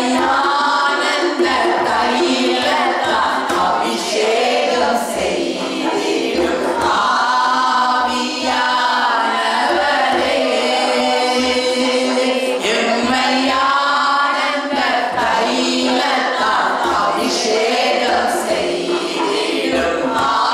எம்மையானந்த தைலத்தால் அபிஷேகம் செய்திடும் ஆவியானவரே. எம்மையானந்த தைலத்தால் அபிஷேகம் செய்திடும்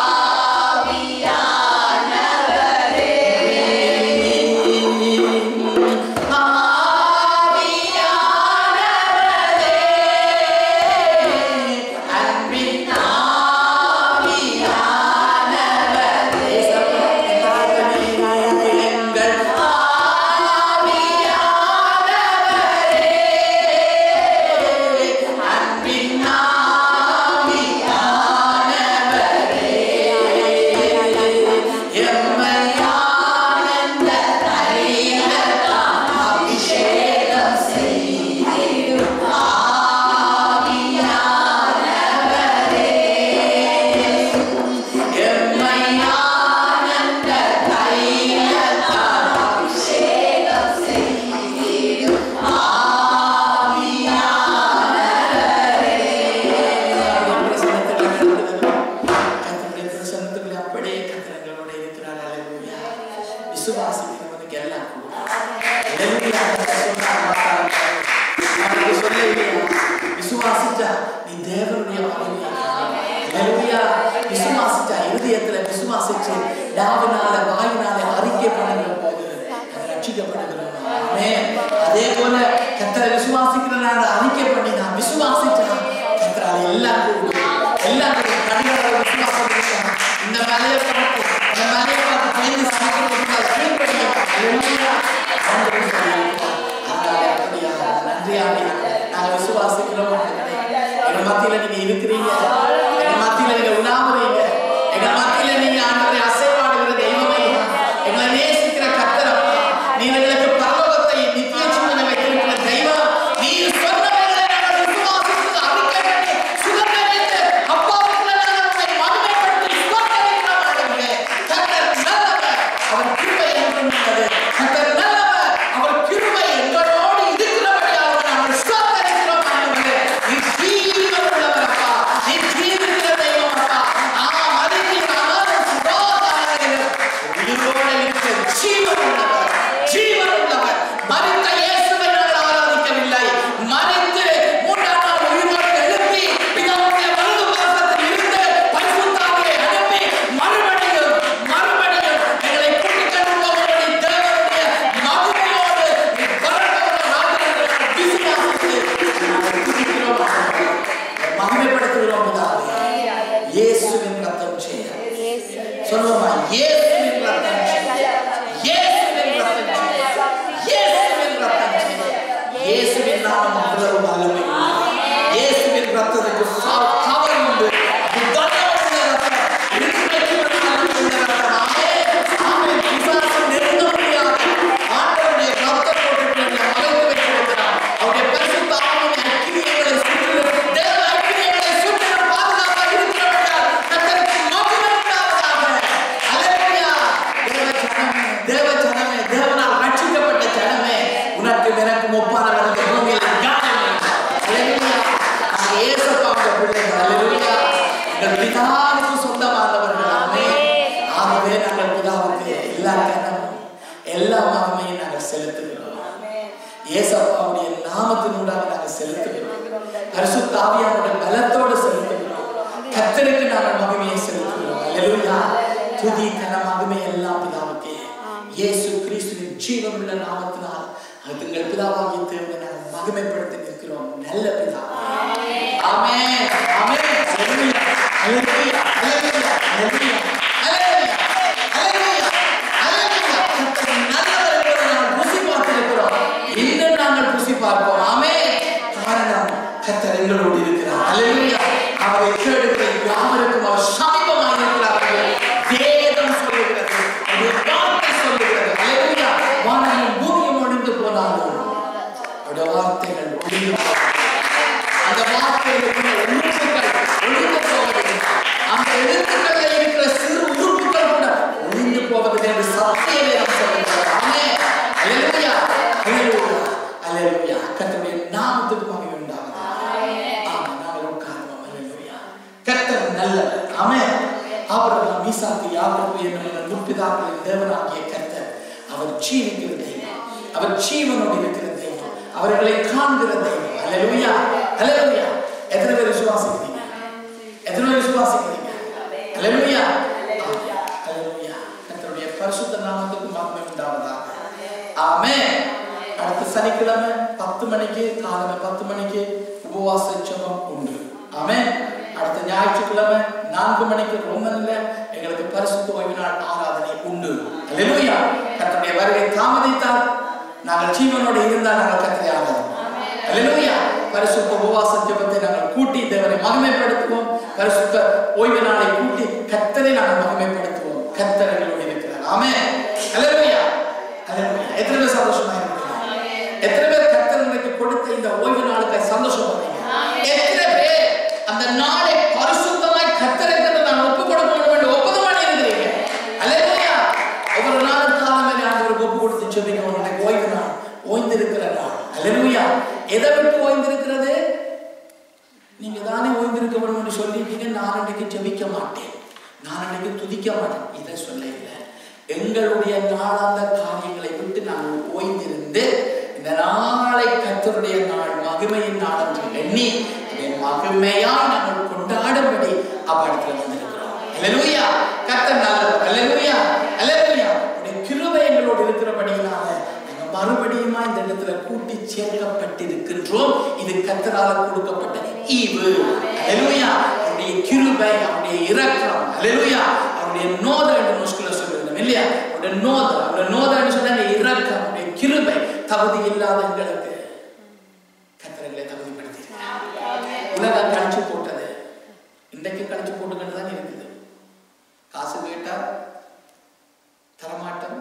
கர்த்தருடைய பிரசன்னத்துக்குள்ள அப்படியே கர்த்தர் எங்களோட இருக்கிறார் அல்லேலூயா விசுவாசிக்கிறவனுக்கு எல்லாம் கூடும். அல்லேலூயா. கர்த்தர் சொன்னார் மாத்தாள். நான் இங்க சொல்ல இல்லையா? விசுவாசிச்சா நீ தேவனுடைய அல்லேலூயா விசுவாசிச்சா இருதயத்துல விசுவாசிச்சு நாவினால வாயினால அறிக்கை பண்ணுகிற போது அது ரட்சிக்கப்படுகிறோம் ஆமென். அதே போல கத்தரை விசுவாசிக்கிற நான் அறிக்கை பண்ணி நான் விசுவாசிச்சா கத்தர் அது எல்லாம் கூடும் எல்லாம் கூடும் கடிகார விசுவாசம் இருக்கணும். இந்த மலையை பார்த்து இந்த மலையை பார்த்து பயந்து சாப்பிட்டு கீழ்ப்படியும் அல்லேலூயா. ஆண்டவர் சொல்லியிருக்கிறார். அதனால அப்படியா நன்றி ஆண்டவரே. நாங்க விசுவாசிக்கிறோம் ஆண்டவரே. எங்க மத்தியில நீங்க இருக்கிறீங்க எங்க மத்தியில நீங்க உணாமுறீங்க எங்க மத்தியில நீங்க ஆண்டவரை அசைவாடுகிற தெய்வமே எங்களை நேசிக்கிற கர்த்தர் அப்பா நீங்க எங்களுக்கு பரலோகத்தை நித்திய ஜீவனை வைத்திருக்கிற தெய்வம் நீ சொன்னவைகளை நாங்கள் விசுவாசித்து அறிக்கை பண்ணி சுகந்தரித்து அப்பாவுக்குள்ள நாங்கள் உம்மை மகிமைப்படுத்தி சுகந்தரிக்கிறோம் ஆண்டவரே. கர்த்தர் நல்லவர் அவர் கிருபை என்றும் உள்ளது கர்த்தர் நல்லவர் அவர் கிருபை எங்களோடு இருக்கிறபடியால் நாங்கள் சுகந்தரிக்கிறோம் ஆண்டவரே. நீ ஜீவன் உள்ளவர் அப்பா நீ ஜீவிக்கிற தெய்வம் அப்பா ஆம் அறிக்கை ஆனாலும் சுகாதாரம் உயிரோடு இருக்கிற ஜீவன் உள்ளவர் ஜீவன் உள்ளவர் மரித்த இயேசுவை நாங்கள் ஆராதிக்கவில்லை மரித்து மூன்றாம் நாள் உயிரோடு எழுப்பி பிதாவுடைய வலது பாசத்தில் இருந்து பரிசுத்தாவியை அனுப்பி மறுபடியும் மறுபடியும் எங்களை கூட்டிக் கொண்டு போகும்படி தேவனுடைய மகிமையோடு வரப்போகிற நாட்களில் விசுவாசித்து நாங்கள் துதிக்கிறோம் ஆண்டவரே. மகிமைப்படுத்துகிறோம் பிதாவே இயேசுவின் ரத்தம் செய்ய சொல்லுமா இயேசுவின் ரத்தம் செய்ய இயேசுவின் ரத்தம் செய்ய இயேசுவின் ரத்தம் செய்ய இயேசுவின் நாமம் அவ்வளவு வல்லமை உள்ளது. இயேசுவின் ரத்தத்துக்கு ப- power உண்டு அது கனமுள்ள ரத்தம். இன்றைக்கு வரைக்கும் உள்ள ரத்தம். ஆமென். ஆமென். பிசாசு நெருங்க முடியாது. ஆண்டவருடைய ரத்தம் போட்டு நம்மை மறைத்து வைத்திருக்கிறார். அவருடைய பரிசுத்த ஆவியின் அக்கினிகளை சுற்றிலும் தேவ அக்கினிகளை சுற்றிலும் பாதுகாப்பாக இருக்கிறவர்கள் கர்த்தருக்கு மகிமை உண்டாவதாக. அல்லேலூயா. தேவ ஜனமே, தேவ ஜனமே, தேவனால் ரட்சிக்கப்பட்ட ஜனமே, உனக்கும் எனக்கும் ஒப்பானவர் இந்த பூமியில் யாரும் இல்லை. அல்லேலூயா. நாங்கள் இயேசப்பாவுடைய பிள்ளைகள். அல்லேலூயா. எங்கள் பிதாவுக்கு சொந்தமானவர்கள். ஆமென். ஆகவே நாங்கள் பிதாவுக்கு எல்லா கனமும் எல்லா மகிமையும் நாங்கள் செலுத்துகிறோம் இயேசப்பாவுடைய நாமத்தினூடாக நாங்கள் செலுத்துகிறோம் பரிசுத்த ஆவியானுடைய பலத்தோடு செலுத்துகிறோம் கர்த்தருக்கு நாங்கள் மகிமையை செலுத்துகிறோம் அல்லேலூயா துதி கன மகிமை எல்லாம் பிதாவுக்கே இயேசு கிறிஸ்துவின் ஜீவனுள்ள நாமத்தினால் அது எங்கள் பிதாவாகிய தேவனை நாங்கள் மகிமைப்படுத்தி நிற்கிறோம் நல்ல பிதா ஆமென் ஆமென் அல்லேலூயா அல்லேலூயா அல்லேலூயா அல்லேலூயா அல்லேலூயா அல்லேலூயா அல்லேலூயா கர்த்தர் நல்லவர் என்பதை நாங்கள் ருசி பார்த்திருக்கிறோம் இன்னும் நாங்கள் ருசி பார்ப்போம் ஆமென் காரணம் கர்த்தர் எங்களோடு இருக்கிறார் அல்லேலூயா அவரை தேடுகிற யாவருக்கும் அவர் சமீபமாக இருக்கிறார்கள் வேதம் சொல்லுகிறது அவருடைய வார்த்தை சொல்லுகிறது அல்லேலூயா வானமும் பூமியும் ஒழிந்து போனாலும் அவருடைய வார்த்தைகள் ஒழிந்து போகும் அந்த வார்த்தைகளுக்குள்ள எழுத்துக்கள் ஒழிந்து போவதில்லை அந்த எழுத்துக்களில் இருக்கிற சிறு உறுப்புகள் கூட ஒழிந்து போவதில்லை என்று சத்திய வேதம் சொல்லுகிறது ஆமென் அல்லேலூயா அல்லேலூயா அல்லேலூயா கர்த்தருடைய நாமத்துக்கு மகிமை உண்டாக ஈசாக்கு யாக்கோபு என்னும் முற்பிதாக்களின் தேவனாகிய கர்த்தர் அவர் ஜீவிக்கிற தெய்வம் அவர் ஜீவனோடு இருக்கிற தெய்வம் அவர்களை காண்கிற தெய்வம் அல்லேலூயா அல்லேலூயா எத்தனை பேர் விசுவாசிக்கிறீங்க எத்தனை பேர் விசுவாசிக்கிறீங்க அல்லேலூயா அல்லேலூயா கர்த்தருடைய பரிசுத்த நாமத்துக்கு மகிமை உண்டாவதாக ஆமென் அடுத்த சனிக்கிழமை பத்து மணிக்கு காலையில பத்து மணிக்கு உபவாச ஜெபம் உண்டு ஆமென் அடுத்த ஞாயிற்றுக்கிழமை நான்கு மணிக்கு ரோமன்ல எங்களுக்கு பரிசுத்த ஓய்வு நாள் ஆராதனை உண்டு அல்லேலூயா கர்த்தருடைய வருகை தாமதித்தால் நாங்கள் ஜீவனோடு இருந்தால் நாங்கள் கர்த்தரை ஆராதனை அல்லேலூயா பரிசுத்த உபவாச ஜெபத்தை நாங்கள் கூட்டி தேவனை மகிமைப்படுத்துவோம் பரிசுத்த ஓய்வு நாளை கூட்டி கர்த்தரை நாங்கள் மகிமைப்படுத்துவோம் கர்த்தர் எங்களோடு இருக்கிறார் ஆமென் அல்லேலூயா அல்லேலூயா எத்தனை பேர் சந்தோஷமா இருக்கீங்க எத்தனை பேர் கர்த்தர் உங்களுக்கு கொடுத்த இந்த ஓய்வு நாளுக்கு சந்தோஷப்படுறீங்க எத்தனை பேர் அந்த நாளை பரிசுத்தமாய் கர்த்தருக்கு நான் ஒப்பு கொடுக்கணும் என்று ஒப்புதமான இருக்கிறீங்க அல்லேலூயா ஒவ்வொரு நாளும் காலமே ஆண்டவருக்கு ஒப்பு கொடுத்து செபிக்கணும் எனக்கு ஓய்வு நாள் ஓய்ந்திருக்கிற நாள் அல்லேலூயா எதை விட்டு ஓய்ந்திருக்கிறது நீங்க தானே ஓய்ந்திருக்க வேண்டும் என்று சொல்லிட்டீங்க நான் அன்றைக்கு ஜெபிக்க மாட்டேன் நான் அன்றைக்கு துதிக்க மாட்டேன் இதை சொல்ல இல்லை எங்களுடைய நாளாந்த காரியங்களை விட்டு நாங்கள் ஓய்ந்திருந்து இந்த நாளை கர்த்தருடைய நாள் மகிமையின் நாள் என்று எண்ணி இதை மகிமையா நாங்கள் கொண்டாடும்படி அவ்விடத்துல வந்திருக்கிறோம் அல்லேலூயா கர்த்தர் நல்லவர் அல்லேலூயா அல்லேலூயா உடைய கிருபை எங்களோடு இருக்கிறபடியினால நாங்கள் மறுபடியுமா இந்த இடத்துல கூட்டி சேர்க்கப்பட்டிருக்கின்றோம் இது கர்த்தரால கொடுக்கப்பட்ட ஈவு அல்லேலூயா அவருடைய கிருபை அவருடைய இரக்கம் அல்லேலூயா அவருடைய நோத என்று முஸ்குல சொல்லிருந்தோம் இல்லையா அவருடைய நோத அவருடைய நோதன்னு சொன்னா இந்த இரக்கம் அவருடைய கிருபை தகுதி இல்லாத எங்களுக்கு கர்த்தர்களை தகுதிப்படுத்தி உலகம் கழிச்சு போட்டது இன்றைக்கு கழிச்சு போட்டுக்கிட்டு தான் இருக்குது காசு கேட்டா தரமாட்டோம்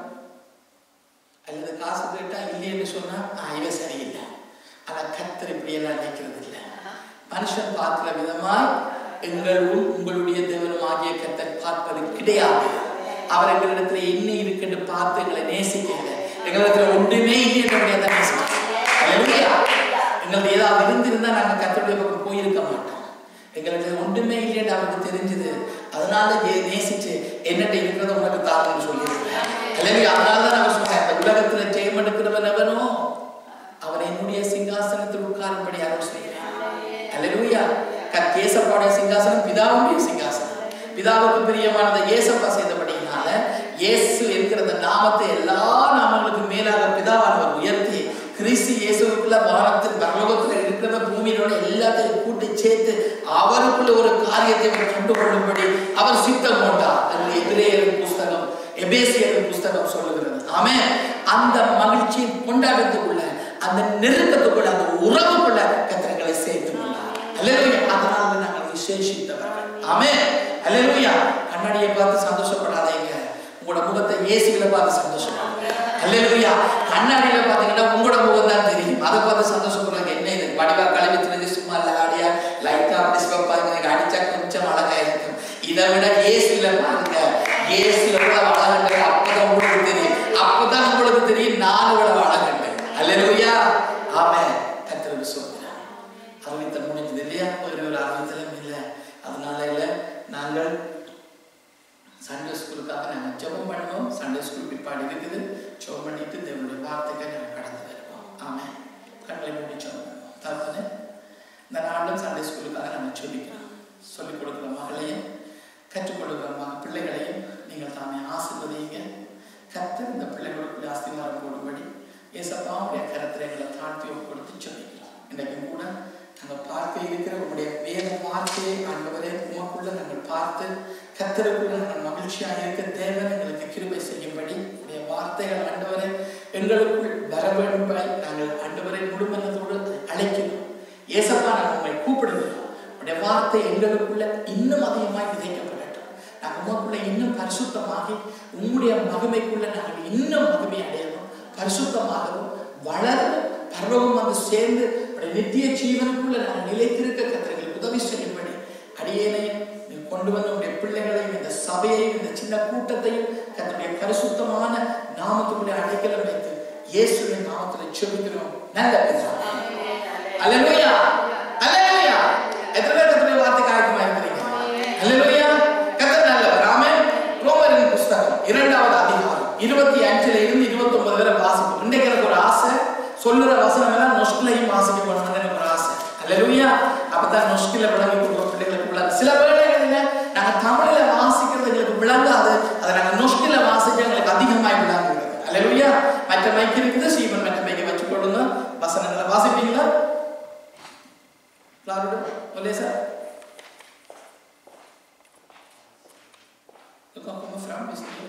அல்லது காசு கேட்டா இல்லைன்னு சொன்னா "ஆ, இவன் சரியில்லை ஆனா கர்த்தர் இப்படியெல்லாம் நினைக்கிறது இல்லை மனுஷன் பார்க்கிற விதமாய் எங்களும் உங்களுடைய தேவனும் ஆகிய கர்த்தர் பார்ப்பது கிடையாது அவர் எங்களிடத்துல என்ன இருக்குன்னு பார்த்து எங்களை நேசிக்கல எங்களிடத்துல ஒன்றுமே இல்லை என்றபடியா தான் நேசிக்கிறார் அல்லேலூயா. எங்களுக்கு ஏதாவது இருந்திருந்தா நாங்க கர்த்தருடைய பக்கம் போயிருக்க மாட்டோம் எங்களுக்கு ஒன்றுமே இல்லைன்னு அவருக்கு தெரிஞ்சது அதனால ஏ- நேசிச்சு என்னட்ட இருக்கிறத உனக்கு தாருன்னு சொல்லியிருக்கேன் அல்லேலூயா. அதனால தான் நான் சொன்னேன் இந்த உலகத்துல ஜெயம் எடுக்கிறவன் எவனோ அவன் என்னுடைய சிங்காசனத்தில் உட்காரும்படி அருள் செய்கிறேன் அல்லேலூயா கத் ஏசப்பாவுடைய சிங்காசனம் பிதாவுடைய சிங்காசனம் பிதாவுக்கு பிரியமானதை ஏசப்பா செய்தபடியினால இயேசு என்கிற அந்த நாமத்தை எல்லா நாமங்களுக்கும் மேலாக பிதாவானவர் உயர்த்தி கிறிஸ்து இயேசுக்குள்ள வானத்தில் பரலோகத்தில் இருக்கிற பூமியினோட எல்லாத்தையும் கூட்டி சேர்த்து அவருக்குள்ள ஒரு காரியத்தை அவர் கண்டுகொள்ளும்படி அவர் சித்தம் கொண்டார் என்று எபிரேயரின் புஸ்தகம் எபேசியரின் புஸ்தகம் சொல்லுகிறது ஆமென் அந்த மகிழ்ச்சியின் கொண்டாட்டத்துக்குள்ள அந்த நெருக்கத்துக்குள்ள அந்த உறவுக்குள்ள கத்திரங்களை சேர்த்து கொண்டார் அல்லேலூயா அதனால நாங்கள் விசேஷித்தவர்கள் ஆமென் அல்லேலூயா கண்ணாடியை பார்த்து சந்தோஷப்படாதீங்க உங்களோட முகத்தை இயேசுகளை பார்த்து சந்தோஷப்படுங்க அல்லேலூயா கண்ணாடியில பாத்தீங்கன்னா உங்களோட முகம் தான் தெரியும் அதை பார்த்து சந்தோஷப்படுறாங்க என்ன இது வடிவா கழுவித்துனது சும்மா இல்ல ஆடியா லைட்டா அப்படி சிவப்பாங்க எனக்கு அடிச்சா கொஞ்சம் அழகா இருக்கும் இதை விட இயேசுல பாருங்க இயேசுல கூட அழகுங்க அப்பதான் உங்களுக்கு தெரியும் அப்பதான் உங்களுக்கு தெரியும் நான் இவ்வளவு அழகுங்க அல்லேலூயா ஆமென் கத்திர விசுவாசம் அறிவித்தல் முடிஞ்சது இல்லையா ஒரு ஒரு அறிவித்தலும் இல்லை அதனால இல்லை நாங்கள் சண்டே ஸ்கூலுக்காக நாங்கள் ஜெபம் பண்ணுவோம் சண்டே ஸ்கூல் பிற்பாடு இருக்குது ஜெபம் பண்ணிட்டு தேவனுடைய வார்த்தைக்கு நாங்கள் கடந்து வருவோம் ஆமென் கண்களை மூடி ஜெபம் பண்ணுவோம் தகவல் இந்த நாளும் சண்டே ஸ்கூலுக்காக நாங்கள் ஜெபிக்கிறோம் சொல்லிக் கொடுக்குற மகளையும் கற்றுக் கொடுக்குற மக பிள்ளைகளையும் நீங்கள் தாமே ஆசீர்வதிங்க கர்த்தர் இந்த பிள்ளைகளுக்குள்ள அஸ்திவாரம் போடும்படி ஏசப்பாவுடைய கருத்தில் எங்களை தாழ்த்தி கொடுத்து சொல்லிக்கிறோம் இன்றைக்கும் கூட நாங்கள் பார்க்க இருக்கிற உங்களுடைய வேத வார்த்தையை ஆண்டவரே உமக்குள்ள நாங்கள் பார்த்து கத்தருக்குள்ள நாங்கள் மகிழ்ச்சியாக இருக்க தேவன் எங்களுக்கு கிருபை செய்யும்படி உடைய வார்த்தைகள் ஆண்டவரே எங்களுக்குள் வர வேண்டும்படி நாங்கள் ஆண்டவரை முழுமனதோடு அழைக்கிறோம் ஏசப்பா நாங்கள் உங்களை கூப்பிடுகிறோம் உடைய வார்த்தை எங்களுக்குள்ள இன்னும் அதிகமாய் விதைக்கப்படட்டும் நாங்கள் உமக்குள்ள இன்னும் பரிசுத்தமாகி உங்களுடைய மகிமைக்குள்ள நாங்கள் இன்னும் மகிமை அடையணும் பரிசுத்தமாகவும் வளரவும் பரலோகம் வந்து சேர்ந்து உடைய நித்திய ஜீவனுக்குள்ள நாங்கள் நிலைத்திருக்க கத்திரங்களுக்கு உதவி செய்யும்படி அடியேனையும் நீ கொண்டு வந்த உடைய பிள்ளைகளையும் இந்த சபையையும் இந்த சின்ன கூட்டத்தையும் கத்தருடைய பரிசுத்தமான நாமத்துக்குள்ளே அடைக்கலம் வைத்து இயேசுவின் நாமத்தில் செபிக்கிறோம் நல்ல பிதாவே. அல்லேலூயா அல்லேலூயா எத்தனை பேர் கத்தருடைய வார்த்தைக்கு ஆயத்தமா இருக்கிறீங்க அல்லேலூயா கத்தர் நல்லவர் ஆமென் அல்லேலூயா அப்பதான் நொஷ்கில விளங்கி கொடுக்குற பிள்ளைகளுக்கு விளங்கு சில வேளைகள்ல நாங்க தமிழ்ல வாசிக்கிறது எங்களுக்கு விளங்காது அதை நாங்க நொஷ்கில வாசிக்க எங்களுக்கு அதிகமாய் விளங்குகிறது அல்லேலூயா மற்ற மைக் இருக்குது சீவன் மற்ற மைக்கை வச்சு கொடுங்க வசனங்களை வாசிப்பீங்களா Claro, olha essa. Eu kan komma fram visst du.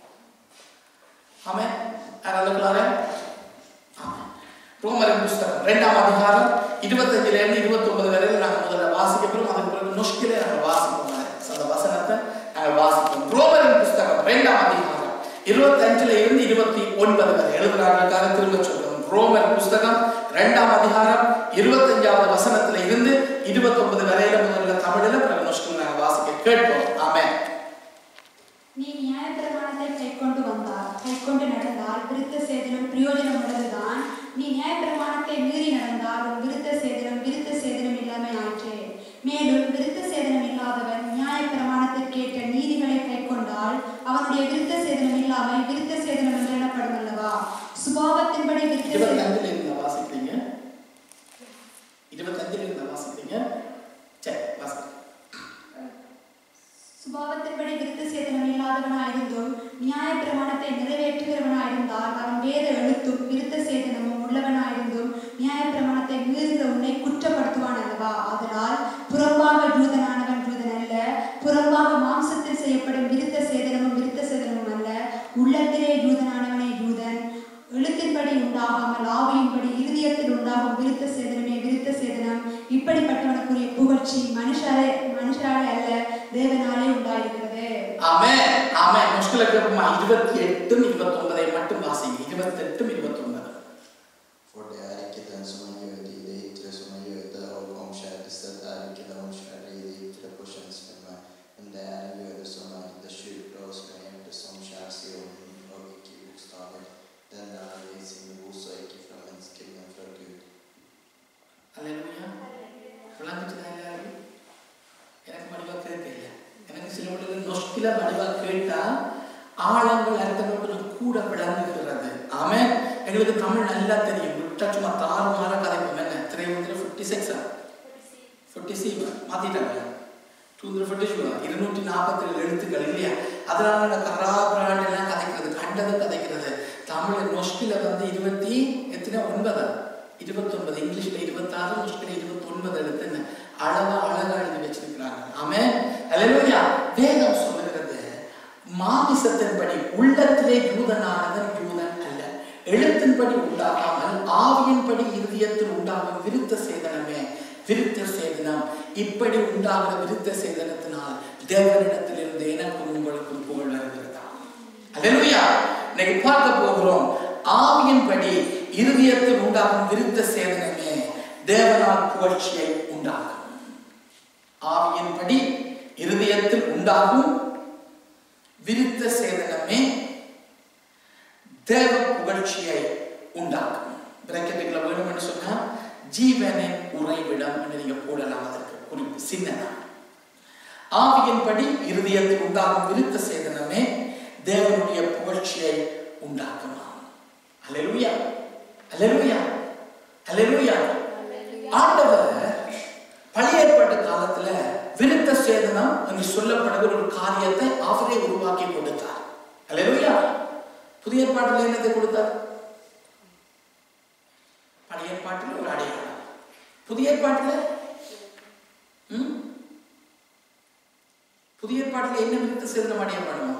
Amen. Är alla klara? Amen. ரோமரின் புஸ்தகம் இரண்டாம் அதிகாரம் இருபத்தஞ்சுல இருந்து இருபத்தி ஒன்பது வரையில் நாங்கள் முதல்ல வாசிக்க போறோம் அதுக்கு பிறகு நொஷ்கிலே நாங்கள் வாசிப்போம் So, அந்த வசனத்தை நாங்கள் வாசிப்போம் ரோமரின் புஸ்தகம் இரண்டாம் அதிகாரம் இருபத்தஞ்சுல இருந்து இருபத்தி ஒன்பது வரை எழுதுறாங்க திரும்ப சொல்றோம் ரோமர் புஸ்தகம் இரண்டாம் அதிகாரம் இருபத்தஞ்சாவது வசனத்துல இருந்து இருபத்தி ஒன்பது வரையில முதல்ல தமிழ்ல பிறகு நொஷ்கில் நாங்கள் வாசிக்க கேட்போம் ஆமென் நீ நியாயப்பிரமாணத்தை கைக்கொண்டு வந்தால் கைக்கொண்டு நடந்தால் விருத்த சேதனம் பிரயோஜனம் உள்ளதுதான் நீ நியாயப்பிரமாணத்தை மீறி நடந்தால் உன் விருத்த சேதனம் விருத்த சேதனம் இல்லாமை ஆற்றே மேலும் விருத்த சேதனம் இல்லாதவன் நியாயப்பிரமாணத்திற்கேற்ற நீதிகளை கைக்கொண்டால் அவனுடைய விருத்த சேதனம் இல்லாமல் விருத்த சேதனம் என்று எண்ணப்படும் அல்லவா சுபாவத்தின்படி விருத்த சேதனம் இருபத்தஞ்சுல இருந்த வாசிக்கிறீங்க இருபத்தஞ்சுல இருந்த வாசிக்கிறீங்க சரி வாசி சுபாவத்தின்படி விருத்த சேதனம் இல்லாதவனாயிருந்தும் நியாய பிரமாணத்தை நிறைவேற்றுகிறவனாயிருந்தால் அவன் வேத எழுத்தும் விருத்த சேதனமும் உள்ளவனாயிருந்தும் நியாய பிரமாணத்தை மீறுகிற உன்னை குற்றப்படுத்துவான் அல்லவா அதனால் புறம்பாக ஜூதனானவன் ஜூதன் அல்ல புறம்பாக மாம்சத்தில் செய்யப்படும் விருத்த சேதனமும் விருத்த சேதனமும் அல்ல உள்ளத்திலே ஜூதனானவனே ஜூதன் எழுத்தின்படி உண்டாகாமல் ஆவியின்படி இருதயத்தில் உண்டாகும் விருத்த சேதனமே விருத்த சேதனம் இப்படிப்பட்டவனுக்குரிய புகழ்ச்சி மனுஷாலே மனுஷராலே அல்ல தேவனாலே உண்டாயிருக்கிறது ஆமென் ஆமென் முஷ்கில கேட்போமா இருபத்தி எட்டும் இருபத்தி ஒன்பதை மட்டும் வாசிங்க இருபத்தி எட்டும் இருபத்தி ஒன்பது For det er ikke den som er jøde i det ytre som er jøde og omskjærelse, det er ikke den omskjærte i det ytre på kjønnslemmet, men det er en jøde som er i det skjulte og som er hjerte som skjæres i ånden og ikke i bokstaver. Den er i sin hos og ikke fra mennesker, men fra Gud. அல்லேலூயா விளங்குச்சுதா எல்லாரும் எனக்கு மடிவா கேட்கல எனக்கு சில விட நொஷ்கில மடிவா கேட்டா ஆழங்கள் அர்த்தங்கள் கொஞ்சம் கூட விளங்குகிறது ஆமே எங்களுக்கு தமிழ் நல்லா தெரியும் விட்டா சும்மா தாறுமாற கதைப்போம் என்ன திரைமுந்திர ஃபிஃப்டி சிக்ஸா ஃபிஃப்டி சிக்ஸ் மாத்திட்டாங்க டூ ஹண்ட்ரட் ஃபிஃப்டி ஷூவா இருநூற்றி நாற்பத்தி ஏழு எழுத்துக்கள் இல்லையா அதனால இந்த கரா பிராண்ட் எல்லாம் கதைக்கிறது கண்டது கதைக்கிறது தமிழ் நொஷ்கில வந்து இருபத்தி எத்தனை ஒன்பதா இருபத்தொன்பது இங்கிலீஷ்ல இருபத்தாறு நொஷ்கில இருபத்தொன்பது எழுத்துன்னு அழகா அழகா எழுதி வச்சிருக்கிறாங்க ஆமே அல்லேலூயா வேதம் சொல்லுகிறது மாமிசத்தின்படி உள்ளத்திலே யூதனானவன் யூதன் அல்ல எழுத்தின்படி உண்டாகாமல் ஆவியின்படி இருதயத்தில் உண்டாகும் விருத்த சேதனமே விருத்த சேதனம் இப்படி உண்டாகிற விருத்த சேதனத்தினால் தேவனிடத்திலிருந்து எனக்கும் உங்களுக்கும் புகழ் வருகிறதா அல்லேலூயா இன்னைக்கு பார்க்க போகிறோம் ஆவியின்படி இருதயத்தில் உண்டாகும் விருத்த சேதனமே தேவனால் புகழ்ச்சியை உண்டாகும் ஆவியின்படி இருதயத்தில் உண்டாகும் விருத்த சேதனமே தேவ புகழ்ச்சியை உண்டாக்கும் பிராக்கெட்டுக்குள்ள வேணும்னு சொன்னா ஜீவனின் உறைவிடம் என்று நீங்க போடலாம் அதற்கு குறிப்பு சின்னதா ஆவியின்படி இருதயத்தில் உண்டாகும் விருத்த சேதனமே தேவனுடைய புகழ்ச்சியை உண்டாக்குமா அல்லேலூயா அல்லேலூயா அல்லேலூயா ஆண்டவர் பழைய ஏற்பாட்டு காலத்துல விருத்த சேதனம் என்று சொல்லப்படுகிற ஒரு காரியத்தை அவரே உருவாக்கி கொடுத்தார் அல்லேலூயா புதிய ஏற்பாட்டில் என்னத்தை கொடுத்தார் பழைய ஏற்பாட்டில் ஒரு அடையாளம் புதிய ஏற்பாட்டில் ம்? புதிய ஏற்பாட்டில் என்ன விருத்த சேதனம் அடையப்படுமா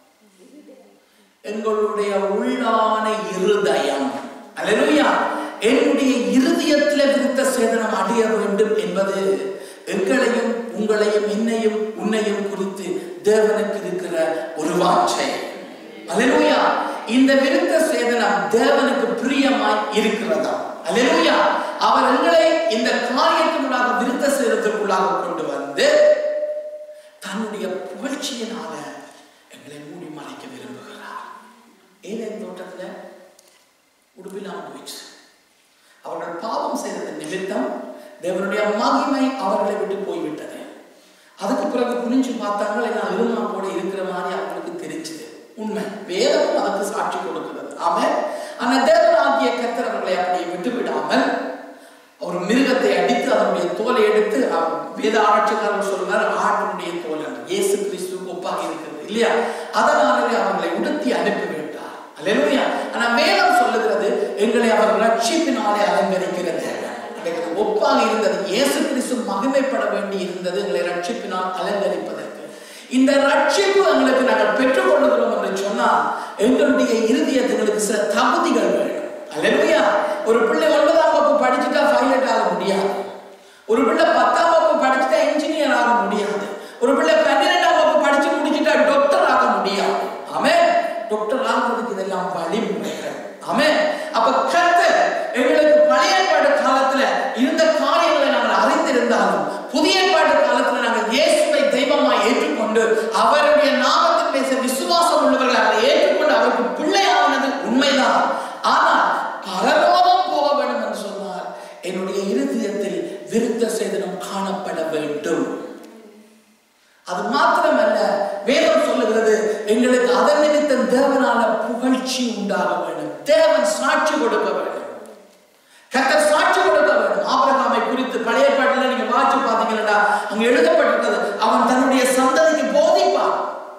எங்களுடைய உள்ளான இருதயம் அல்லேலூயா என்னுடைய இருதயத்திலே விருத்த சேதனம் அடைய வேண்டும் என்பது எங்களையும் உங்களையும் என்னையும் உன்னையும் குறித்து தேவனுக்கு இருக்கிற ஒரு வாஞ்சை அல்லேலூயா இந்த விருத்த சேதனம் தேவனுக்கு பிரியமாய் இருக்கிறதா அல்லேலூயா அவர் எங்களை இந்த காரியத்தினுள்ளாக விருத்த சேதத்திற்குள்ளாக கொண்டு வந்து தன்னுடைய புகழ்ச்சியினால எங்களை மூடி மறைக்க விரும்புகிறார் ஏதேன் தோட்டத்துல உடுப்பில்லாம போயிடுச்சு அவர்கள் பாவம் செய்ததன் நிமித்தம் தேவனுடைய மகிமை அவர்களை விட்டு போய்விட்டது அதுக்கு பிறகு குனிஞ்சு பார்த்தாங்க நான் இருமா கூட இருக்கிற மாதிரி அவங்களுக்கு தெரிஞ்சது உண்மை வேதமும் அதற்கு சாட்சி கொடுக்கிறது அவன் அந்த தேவனாகிய கர்த்தர் அவர்களை அப்படி விட்டு விடாமல் ஒரு மிருகத்தை அடித்து அதனுடைய தோலை எடுத்து அவ- வேத ஆட்சிக்காரர் சொல்றார் ஆட்டினுடைய தோல் என்று இயேசு கிறிஸ்துவுக்கு ஒப்பாக இருக்கிறது இல்லையா அதனாலே அவர்களை உடுத்தி அனுப்பி விட்டார் அல்லேலூயா ஆனா வேதம் சொல்லுகிறது எங்களை அவர் ரட்சிப்பினாலே அலங்கரிக்கிறது அன்றைக்கு அது ஒப்பாக இருந்தது இயேசு கிறிஸ்து மகிமைப்பட வேண்டி இருந்தது எங்களை ரட்சிப்பினால் அலங்கரிப்பதற்கு இந்த ரட்சிப்பு எங்களுக்கு நாங்கள் பெற்றுக்கொள்ளுகிறோம் என்று சொன்னால் எங்களுடைய இருதயத்துகளுக்கு சில தகுதிகள் வேண்டும் அல்லேலூயா ஒரு பிள்ளை ஒன்பதாம் வகுப்பு படிச்சுட்டா பைலட் ஆக முடியாது ஒரு பிள்ளை பத்தாம் வகுப்பு படிச்சுட்டா இன்ஜினியர் ஆக முடியாது ஒரு பிள்ளை பன்னிரெண்டாம் வகுப்பு படிச்சு முடிச்சுட்டா டாக்டர் ஆக முடியாது ஆமே டாக்டர் ஆகிறதுக்கு இதெல்லாம் வழிமுறைகள் ஆமே அப்ப கர்த்தர் எங்களுக்கு பழைய ஏற்பாடு காலத்துல இருந்த காரியங்களை நாங்கள் அறிந்திருந்தாலும் புதிய ஏற்பாடு காலத்துல நாங்கள் இயேசுவை தெய்வமாய் ஏற்றுக்கொண்டு அவருடைய நாமத்தில் பேச விசுவாசம் உள்ளவர்கள் அவரை ஏற்றுக்கொண்டு அவருக்கு பிள்ளையானது உண்மைதான் ஆனால் பரலோகம் போக வேண்டும் என்று சொன்னார் என்னுடைய இருதயத்தில் விருத்த சேதனம் காணப்பட வேண்டும் அது மாத்திரமல்ல வேதம் சொல்லுகிறது எங்களுக்கு அதன் நிமித்தம் தேவனால புகழ்ச்சி உண்டாக வேண்டும் தேவன் சாட்சி கொடுக்க வேண்டும் கர்த்தர் சாட்சி கொடுக்க வேண்டும் ஆபிரகாமை குறித்து பழைய பாட்டில் நீங்க வாட்சி பாத்தீங்கன்னா அங்க எழுதப்பட்டிருக்கிறது அவன் தன்னுடைய சந்ததிக்கு போதிப்பான்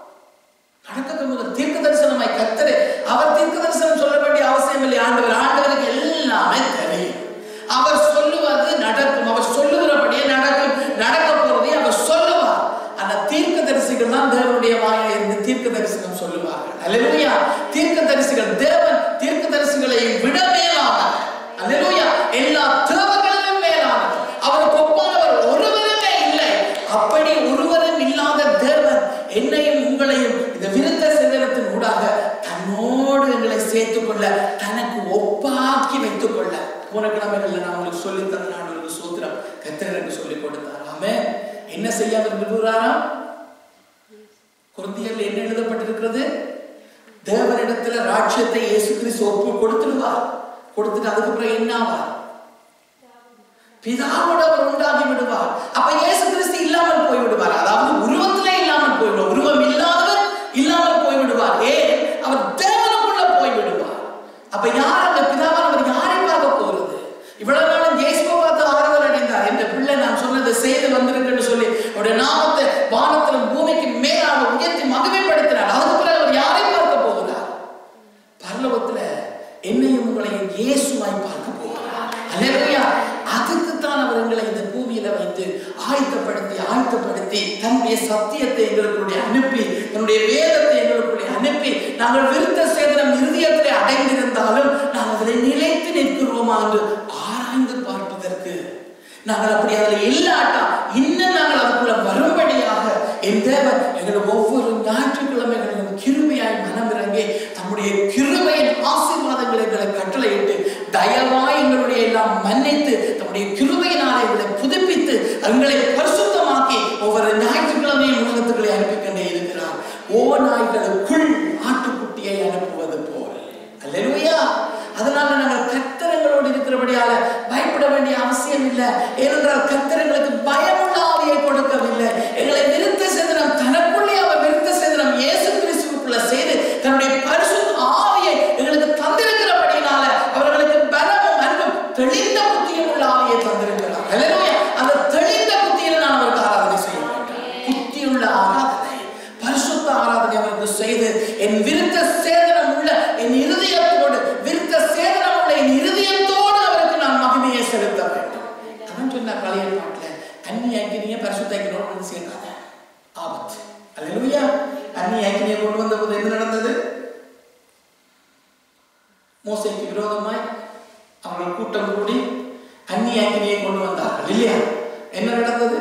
நடக்க முதல் தீர்க்க தரிசனமாய் கர்த்தரே அவர் தீர்க்க தரிசனம் சொல்ல வேண்டிய அவசியம் இல்லை ஆண்டவர் ஆண்டவருக்கு எல்லாமே தெரியும் அவர் சொல்லுவது நடக்கும் அவர் சொல்லுகிறபடியே நடக்கும் நடக்க போறதை அவர் சொல்லுவார் அந்த தீர்க்க தரிசிகள் தான் தேவனுடைய வாயில இருந்து தீர்க்க தரிசனம் சொல்லுவார்கள் அல்லேலூயா தீர்க்க தரிசிகள் தேவன் தீர்க்க தரிசிகளை விட மேலானவர் அல்லேலூயா எல்லா தேவர்களிலும் மேலானவர் அவருக்கு ஒப்பானவர் ஒருவருமே இல்லை அப்படி ஒருவரும் இல்லாத தேவன் என்னையும் உங்களையும் இந்த விருத்த சேதனத்தின் ஊடாக தன்னோடு எங்களை சேர்த்துக் கொள்ள தனக்கு ஒப்பாக்கி வைத்துக் கொள்ள போன கிழமைகள்ல நான் உங்களுக்கு சொல்லி தந்த நான் ஒரு சூத்திரம் கத்தர் எனக்கு சொல்லிக் கொடுத்தார் ஆமே என்ன செய்ய அவர் விரும்புகிறாராம் குருந்தியர்ல என்ன எழுதப்பட்டிருக்கிறது தேவனிடத்துல ராட்சியத்தை இயேசு கிறிஸ்து ஒப்பு கொடுத்துடுவார் கொடுத்துட்டு அதுக்கப்புறம் என்ன ஆவார் பிதாவோட அவர் உண்டாகி விடுவார் அப்ப இயேசு கிறிஸ்து இல்லாமல் போய் விடுவார் அதாவது உருவத்திலே இல்லாமல் போய்விடுவார் உருவம் இல்லாதவர் இல்லாமல் போய் விடுவார் ஏன் அவர் தேவனுக்குள்ள போய் விடுவார் அப்ப யார் அந்த பிதாவானவர் யாரை பார்க்க போறது இவ்வளவு நாளும் இயேசுவை பார்த்து ஆறுதல் அடைந்தார் என்ற பிள்ளை நான் சொன்னதை செய்து வந்திருக்குன்னு சொல்லி அவருடைய நாமத்தை வானத்திலும் பூமிக்கு மேலாக உயர்த்தி மகிமைப்படுத்தினார் அதுக்கு பிறகு அவர் யாரை பார்க்க போகிறார் பரலோகத்துல என்னையும் உங்களையும் இயேசுவாய் பார்க்க போகிறார் அல்லேலூயா அதுக்கு தான் அவர் எங்களை இந்த பூமியில வைத்து ஆயத்தப்படுத்தி ஆயத்தப்படுத்தி தன்னுடைய சத்தியத்தை எங்களுக்குள்ளே அனுப்பி தன்னுடைய வேதத்தை எங்களுக்குள்ளே அனுப்பி நாங்கள் விருத்த சேதனம் இருதயத்திலே அடைந்திருந்தாலும் நாங்கள் அதில் நிலைத்து நிற்கிறோமா என்று ஆராய்ந்து பார்ப்பதற்கு நாங்கள் அப்படி அதில் இல்லாட்டா இன்னும் நாங்கள் அதுக்குள்ள வரும்படியாக என் தேவன் எங்களை ஒவ்வொரு ஞாயிற்றுக்கிழமைகளிலும் கிருபையாய் மனமிறங்கி தம்முடைய கிருபையின் ஆசீர்வாதங்களை எங்களை கட்டளையிட்டு தயவாய் எங்களுடைய எல்லாம் மன்னித்து தம்முடைய கிருபையினாலே எங்களை புதுப்பித்து எங்களை பரிசுத்தமாக்கி ஒவ்வொரு ஞாயிற்றுக்கிழமையும் உலகத்துக்களை அனுப்பி கொண்டே இருக்கிறார் ஓ நாய்களுக்குள் ஆட்டுக்குட்டியை அனுப்புவது போல் அல்லேலூயா அதனால நாங்கள் கத்தரங்களோடு இருக்கிறபடியால பயப்பட வேண்டிய அவசியம் இல்லை ஏனென்றால் கத்தரங்களுக்கு பயமுள்ள ஆவியை கொடுக்கவில்லை எங்களை விருத்த சேதனம் தனக்குள்ளே அவர் விருத்த சேதனம் இயேசு கிறிஸ்துவுக்குள்ள செய்து தன்னுடைய பரிசுத்த ஆவியை எங்களுக்கு தந்திருக்கிறபடினால அவர்களுக்கு பலமும் அன்பும் தெளிந்த புத்தியும் உள்ள ஆவியை தந்திருக்கிறார் அல்லேலூயா அந்த தெளிந்த புத்தியில் நான் அவருக்கு ஆராதனை செய்ய வேண்டும் புத்தியுள்ள ஆராதனை பரிசுத்த ஆராதனை அவருக்கு செய்து என் விருத்த சேதனம் உள்ள என் இருதயத்தோடு விருத்த சேதனம் உள்ள என் இருதயத்தோடு அவருக்கு நான் மகிமையை செலுத்த வேண்டும் அதான் சொன்ன பழைய பாட்டுல அந்நிய அக்கினிய பரிசுத்த அக்கினோடு வந்து சேர்க்காத ஆபத்து அல்லேலூயா அந்நிய அக்கினியை கொண்டு வந்த போது என்ன நடந்தது மோசைக்கு விரோதமாய் அவர்கள் கூட்டம் கூடி அந்நிய அக்கினியை கொண்டு வந்தார்கள் இல்லையா என்ன நடந்தது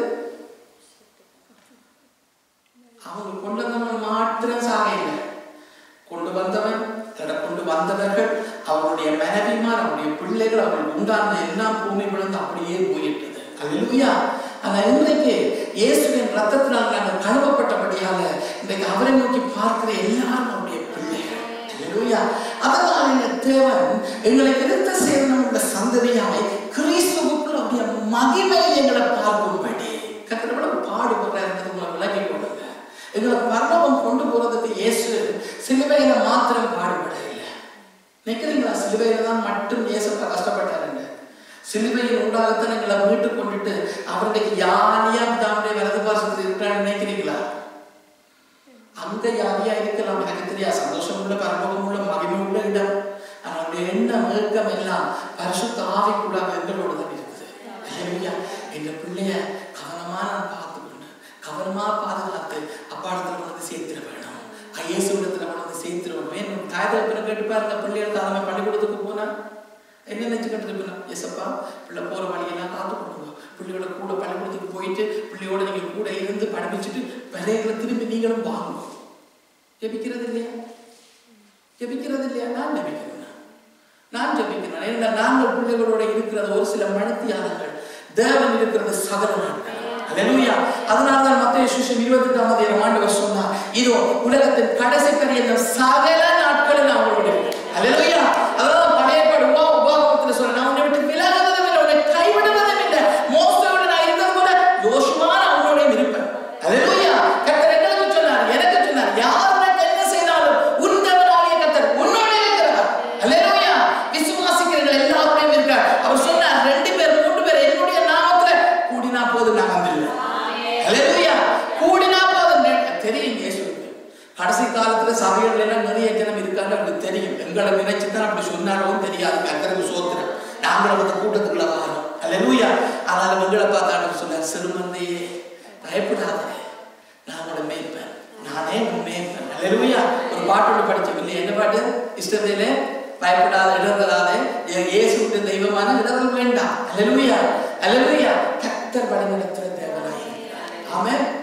அவங்க கொண்டு வந்தவன் மாத்திரம் சாக இல்லை கொண்டு வந்தவன் தட கொண்டு வந்தவர்கள் அவருடைய மனைவிமார் அவருடைய பிள்ளைகள் அவர்கள் உண்டான எல்லாம் பூமி விழுந்து அப்படியே போயிட்டது அல்லேலூயா ஆனா இன்றைக்கு இயேசுவின் ரத்தத்தினால் நாங்கள் கழுவப்பட்டபடியால இன்றைக்கு அவரை நோக்கி பார்க்கிற எல்லாரும் அவருடைய பிள்ளைகள் அல்லேலூயா அதனால் இந்த தேவன் எங்களை விருத்த சேவனம் உள்ள சந்ததியாய் கிறிஸ்துவுக்குள் அவருடைய மகிமையை எங்களை பார்க்கும்படி கத்திரப்பட பாடுபடுறாருன்றது உங்களை விலகி கொள்ளுங்க எங்களை பரலோகம் கொண்டு போறதுக்கு இயேசு சிலுவையில மாத்திரம் பாடுபட இல்லை நினைக்கிறீங்களா சிலுவையில தான் மட்டும் இயேசப்பா கஷ்டப்பட்டாருங்க சிலுவையின் ஊடாகத்தான் எங்களை மீட்டு கொண்டுட்டு அவருடைய யானியா தம்முடைய வலது பாசத்தில் இருக்கிறான்னு நினைக்கிறீங்களா அங்க யாரியா இருக்கலாம் எனக்கு தெரியாது சந்தோஷம் உள்ள பரலோகம் உள்ள மகிமை உள்ள இடம் ஆனா அவருடைய எண்ணம் ஏக்கம் எல்லாம் பரிசுத்த ஆவிக்குள்ளாக எங்களோட தான் இருக்குது அல்லேலூயா எங்க பிள்ளைய கவனமா நான் பார்த்துக்கணும் கவனமா பாதுகாத்து அப்பாடத்துல கொண்டு சேர்த்துட வேணும் ஐஏஎஸ் இடத்துல கொண்டு சேர்த்துட வேணும் ஏன் தாய் தகப்பனை கேட்டு பாருங்க பிள்ளைகள் தலைமை பள்ளிக்கூடத்துக்கு போனா என்ன நினைச்சுக்கிட்டு இருக்கணும் எசப்பா பிள்ளை போற வழியெல்லாம் காத்து கொடுங்க பிள்ளையோட கூட பள்ளிக்கூடத்துக்கு போயிட்டு பிள்ளையோட நீங்க கூட இருந்து படிப்பிச்சுட்டு விரைகளை திரும்பி நீங்களும் வாங்கணும் ஜெபிக்கிறது இல்லையா ஜெபிக்கிறது இல்லையா நான் ஜெபிக்கிறேன் நான் ஜெபிக்கிறேன் ஏன்னா நாங்கள் பிள்ளைகளோட இருக்கிறது ஒரு சில மனத்தியாதங்கள் தேவன் இருக்கிறது சகல நாட்கள் அல்லேலூயா அதனால தான் மத்திய சுஷம் இருபத்தி எட்டாம் அதிகாரம் ஆண்டவர் சொன்னார் இதோ உலகத்தின் கடைசி பெரிய சகல நாட்களில் நான் உங்களோட இருக்கிறேன் அல்லேலூயா அதான் பழைய பாடு உபா உபாகமத்தில் சொல்றேன் நான் உன்னை விட்டு விலகுவதும் இல்லை உன்னை கைவிடுவதும் இல்லை மோசோட நான் இருந்தது கூட யோசுமா நான் உன்னோட இருப்பேன் அல்லேலூயா கர்த்தர் எங்களுக்கு சொன்னார் எனக்கு சொன்னார் யார் உனக்கு என்ன செய்தாலும் உன் தேவனாகிய கர்த்தர் உன்னோட இருக்கிறார் அல்லேலூயா விசுவாசிக்கிறவர்கள் எல்லாருடையும் இருக்கிறார் அவர் சொன்னார் ரெண்டு பேர் மூன்று பேர் என்னுடைய நாமத்துல கூடினா போதும் நான் வந்துடுவேன் அல்லேலூயா கூடினா போதும் நெ- தெரியும் இயேசுவுக்கு கடைசி காலத்துல சபைகள் எல்லாம் நிறைய ஜனம் இருக்காங்க அவருக்கு தெரியும் எங்களை நினைச்சு தான் அப்படி சொன்னாலும் தெரியாது கர்த்தருக்கு சோத்திரம் நாங்களும் அந்த கூட்டத்துக்குள்ள வரோம் அல்லேலூயா அதனால எங்களை பார்த்தாலும் சொன்னார் சிறுமந்தையே பயப்படாதே நான் உங்களை மேய்ப்பேன் நானே உன் மேய்ப்பேன் அல்லேலூயா ஒரு பாட்டு ஒன்று படிச்சோம் இல்லையா என்ன பாட்டு இஷ்டத்திலே பயப்படாத இடர்வதாலே இயேசுக்கு தெய்வமான இடர்கள் வேண்டாம் அல்லேலூயா அல்லேலூயா கர்த்தர் வழி நடத்துகிற தேவனாய் இருக்கிறார். ஆமென்